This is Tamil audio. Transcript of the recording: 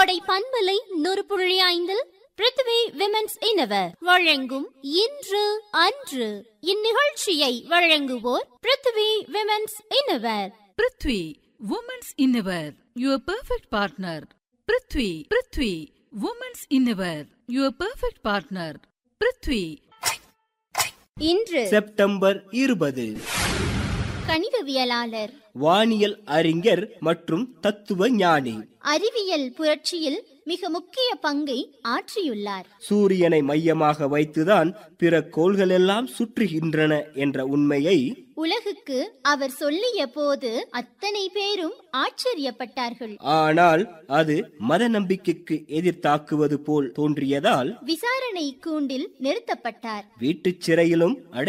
கோடை பண்பலை நூறு புள்ளி ஐந்தில் பிருத்வி விமென்ஸ் இனவர் வழங்கும் இன்று அன்று இந்நிகழ்ச்சியை வழங்குவோர் Prithvi women's innerwear Prithvi women's innerwear your perfect partner Prithvi Prithvi women's innerwear your perfect partner Prithvi இன்று செப்டம்பர் இருபது கணிதவியலாளர் வானியல் அறிஞர் மற்றும் தத்துவ ஞானி அறிவியல் புரட்சியில் மிக முக்கிய பங்கை ஆற்றியுள்ளார் சூரியனை மையமாக வைத்துதான் பிற கோள்களெல்லாம் சுற்றுகின்றன என்ற உண்மையை உலகுக்கு அவர் சொல்லிய போது அத்தனை பேரும் ஆச்சரியப்பட்டார்கள் ஆனால் அது மத நம்பிக்கைக்கு எதிர்த்தாக்குவது போல் தோன்றியதால் விசாரணை கூண்டில் நிறுத்தப்பட்டார் வீட்டுச் சிறையிலும்